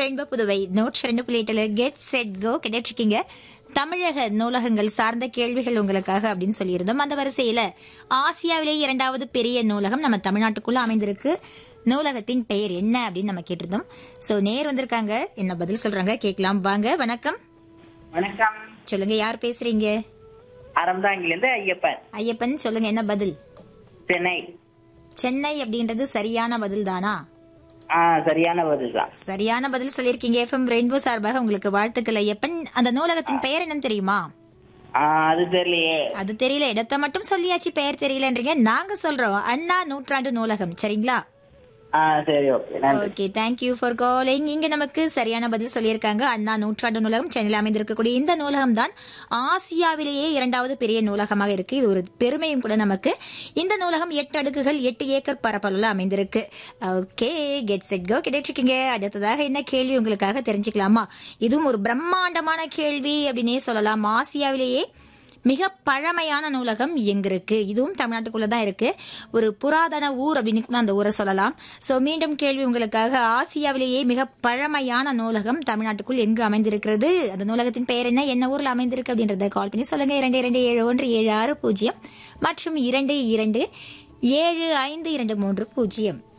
rainbow Puduvai நூற்றி ரெண்டு புள்ளி எட்டுல கெட் செட் கோ கிடைச்சிருக்கீங்க தமிழக நூலகங்கள் சார்ந்த கேள்விகள் உங்களுக்காக அப்படின்னு சொல்லியிருந்தோம் அந்த வரிசையில ஆசியாவிலேயே இரண்டாவது பெரிய நூலகம் நம்ம தமிழ்நாட்டுக்குள்ள அமைந்திருக்கு நூலகத்தின் பெயர் என்ன அப்படின்னு நம்ம கேட்டிருந்தோம் சோ நேர் வந்திருக்காங்க என்ன பதில் சொல்றாங்க கேட்கலாம் வாங்க வணக்கம் வணக்கம் சொல்லுங்க யார் பேசுறீங்க அறந்தாங்கிலிருந்து ஐயப்பன் ஐயப்பன் சொல்லுங்க என்ன பதில் சென்னை சென்னை அப்படின்றது சரியான பதில் தானா ஆ சரியான பதில் தான் சரியான பதில் சொல்லியிருக்கீங்க எஃப்எம் ரெயின்போ சார்பாக உங்களுக்கு வாழ்த்துக்கள் ஐயப்பன் அந்த நூலகத்தின் பெயர் என்னன்னு தெரியுமா ஆ அது தெரியலையே அது தெரியல இடத்தை மட்டும் சொல்லியாச்சு பெயர் தெரியலன்றீங்க நாங்க சொல்றோம் அண்ணா நூற்றாண்டு நூலகம் சரிங்களா ஆ சரி ஓகே நன்றி ஓகே தேங்க்யூ ஃபார் காலிங் இங்க நமக்கு சரியான பதில் சொல்லியிருக்காங்க அண்ணா நூற்றாண்டு நூலகம் சென்னையில் அமைந்திருக்கக்கூடிய இந்த நூலகம் தான் ஆசியாவிலேயே இரண்டாவது பெரிய நூலகமாக இருக்கு இது ஒரு பெருமையும் கூட நமக்கு இந்த நூலகம் எட்டு அடுக்குகள் எட்டு ஏக்கர் பரப்பளவுல அமைந்திருக்கு ஓகே கெட் செட் கோ கிடைச்சிருக்கீங்க அடுத்ததாக என்ன கேள்வி உங்களுக்காக தெரிஞ்சுக்கலாமா இதுவும் ஒரு பிரம்மாண்டமான கேள்வி அப்படின்னே சொல்லலாம் ஆசியாவிலேயே மிக பழமையான நூலகம் எங்க இருக்கு இதுவும் தமிழ்நாட்டுக்குள்ள தான் இருக்கு ஒரு புராதன ஊர் அப்படின்னு கூட அந்த ஊரை சொல்லலாம் சோ மீண்டும் கேள்வி உங்களுக்காக ஆசியாவிலேயே மிக பழமையான நூலகம் தமிழ்நாட்டுக்குள் எங்கு அமைந்திருக்கிறது அந்த நூலகத்தின் பெயர் என்ன என்ன ஊர்ல அமைந்திருக்கு அப்படின்றத கால் பண்ணி சொல்லுங்க இரண்டு இரண்டு ஏழு ஒன்று ஏழு ஆறு பூஜ்ஜியம் மற்றும் இரண்டு இரண்டு ஏழு ஐந்து இரண்டு மூன்று பூஜ்ஜியம்